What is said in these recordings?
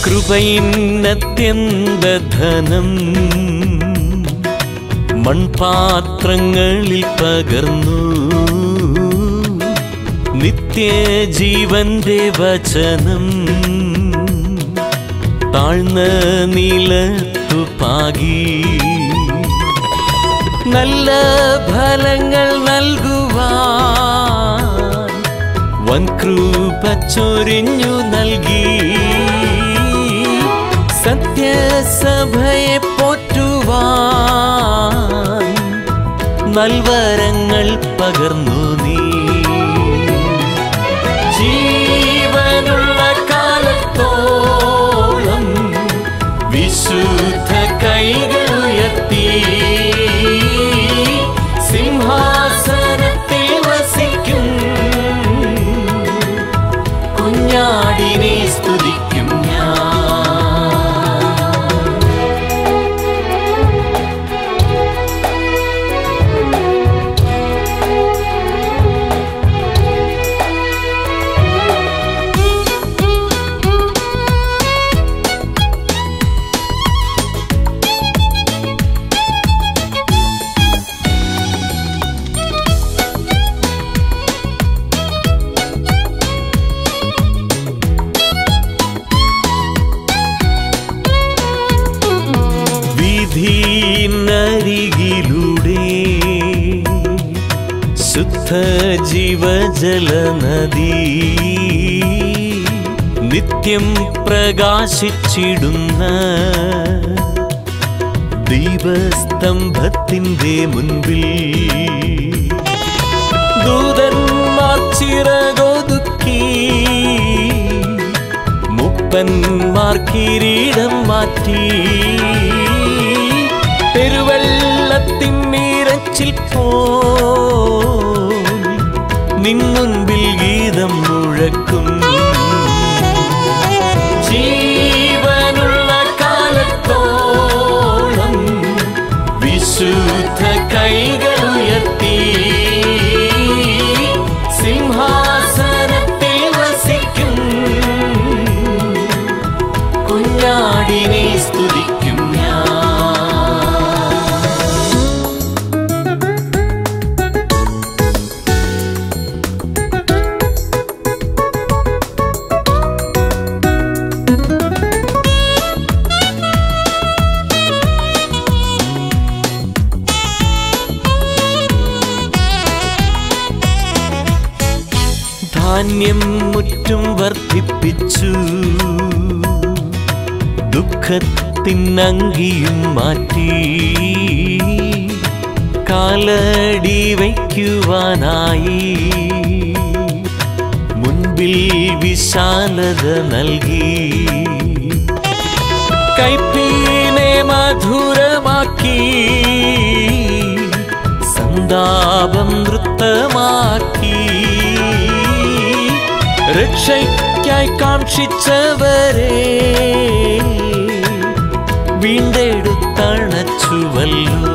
കൃപയിന്നത്യന്തധനം മൺപാത്രങ്ങളിൽ പകർന്നു നിത്യജീവന്റെ വചനം താഴ്ന്ന നിലത്തു പാകി നല്ല ഫലങ്ങൾ നൽകുവാൻ വൻകൃപ ചൊരിഞ്ഞു നൽകി സത്യസഭയെ പോറ്റുവാൻ നൽവരങ്ങൾ പകർന്നു നീ ജീവനുള്ള കാലത്തോളം വിശുദ്ധ കൈകൾ ഉയർത്തി സിംഹാസനത്തിൽ വസിക്കും കുഞ്ഞാടിനെ സ്തുതിക്കും ഞാൻ വീതിനരികിലൂടെ ശുദ്ധ ജീവജല നദി നിത്യം പ്രകാശിച്ചിടുന്ന ദീപസ്തംഭത്തിൻ്റെ മുൻപിൽ ദൂതന്മാർ ചിറകൊതുക്കി മുപ്പന്മാർ കിരീടം മാറ്റി പെരുവെള്ളത്തിൻ നീരച്ചിൽ പോ നിൻ മുൻപിൽ ഗീതം മുഴക്കും ജീവനുള്ള കാലത്തോളം വിശുദ്ധ കൈകൾ ഉയർത്തി സിംഹാസനത്തിൽ വസിക്കും കുഞ്ഞാടിനെ സ്തുതിക്കും ഞാൻ ധാന്യം മുറ്റും വർദ്ധിപ്പിച്ചു ദുഃഖത്തിനങ്കിയും മാറ്റി കാലടി വയ്ക്കുവാനായി മുൻപിൽ വിശാലത നൽകി കൈപ്പീനെ മധുരമാക്കി സന്താപം നൃത്തമാക്കി രക്ഷയ്ക്കായി കാക്ഷിച്ചവരെ വീണ്ടെടുത്തണച്ചുവല്ലോ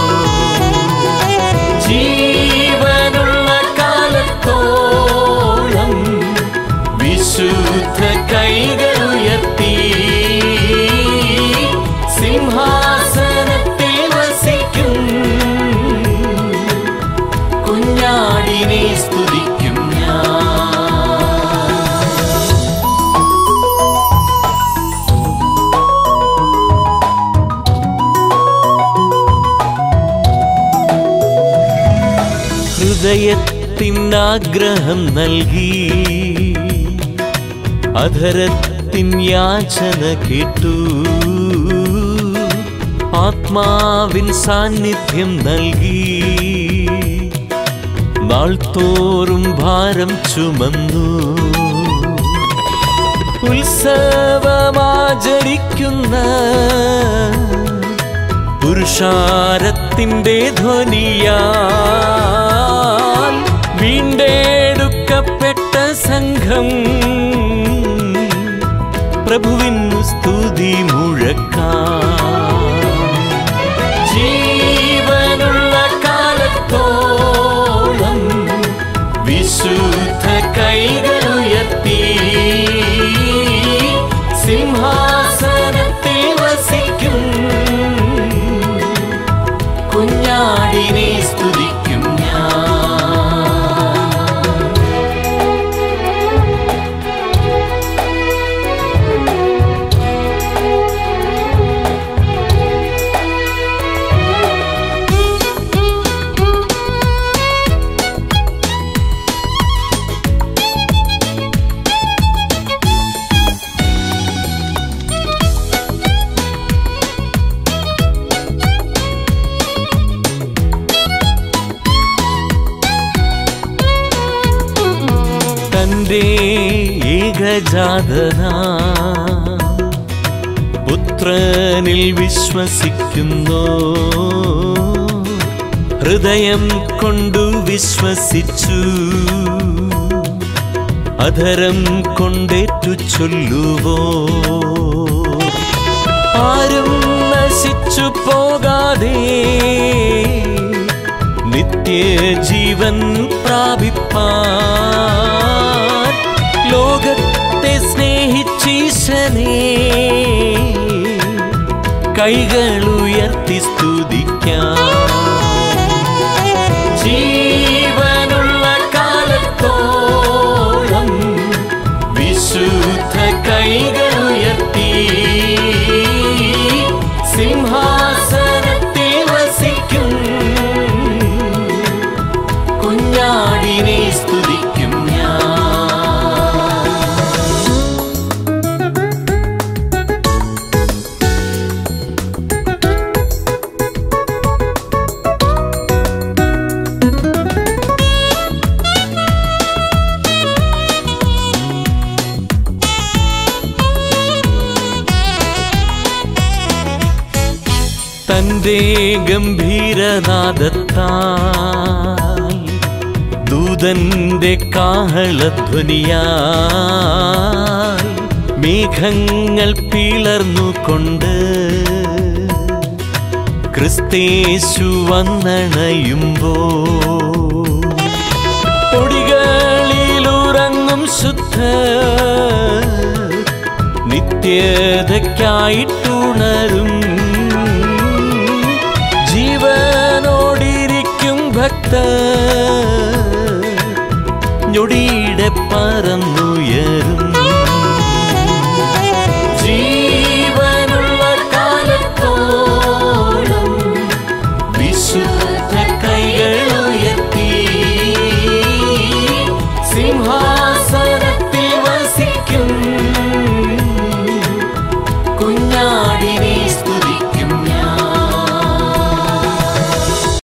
ജീവനുള്ള കാലത്തോളം വിശുദ്ധ കൈകൾ ഉയർത്തി സിംഹാസനത്തിൽ വസിക്കും കുഞ്ഞാടിനെ സ്തുതിക്കും ഞാൻ ഹൃദയത്തിനാഗ്രഹം നൽകി അധരത്തിൻ യാചന കേട്ടു ആത്മാവിൻ സാന്നിധ്യം നൽകി നാൾത്തോറും ഭാരം ചുമന്നു ഉത്സവമാചരിക്കുന്ന പുരുഷാരത്തിൻ്റെ ധ്വനിയാൽ വീണ്ടെടുക്കപ്പെട്ട സംഘം പ്രഭുവിനു സ്തുതി മുഴക്കാം ജീവനുള്ള കാലത്തോളം വിശുദ്ധ കൈകൾ ഉയർത്തി സിംഹാ തൻ്റെ ഏകജാതനാ പുത്രനിൽ വിശ്വസിക്കുന്നു ഹൃദയം കൊണ്ടു വിശ്വസിച്ചു അധരം കൊണ്ടേറ്റു ചൊല്ലുവോ ആരും നശിച്ചു പോകാതെ നിത്യജീവൻ പ്രാപിപ്പാൻ ലോകത്തെ സ്നേഹിച്ചീശനെ കൈകൾ ഉയർത്തി സ്തുതിക്കാം ജീവനുള്ള കാലത്തോളം വിശുദ്ധ കൈകൾ ഉയർത്തി സിംഹാസനത്തിൽ വസിക്കും കുഞ്ഞാടിനെ സ്തുതിക്കും ഞാൻ തന്റെ ഗംഭീരനാദത്താൽ ദൂതന്റെ കാഹളധ്വനിയാൽ മേഘങ്ങൾ പിളർന്നുകൊണ്ട് ക്രിസ്തേശു വന്നണയുമ്പോ പൊടികളിലുറങ്ങും ശുദ്ധ നിത്യതയ്ക്കായിട്ടുണരും ജീവനോടിരിക്കും ഭക്ത ഞൊടിയുടെ പറന്നുയരും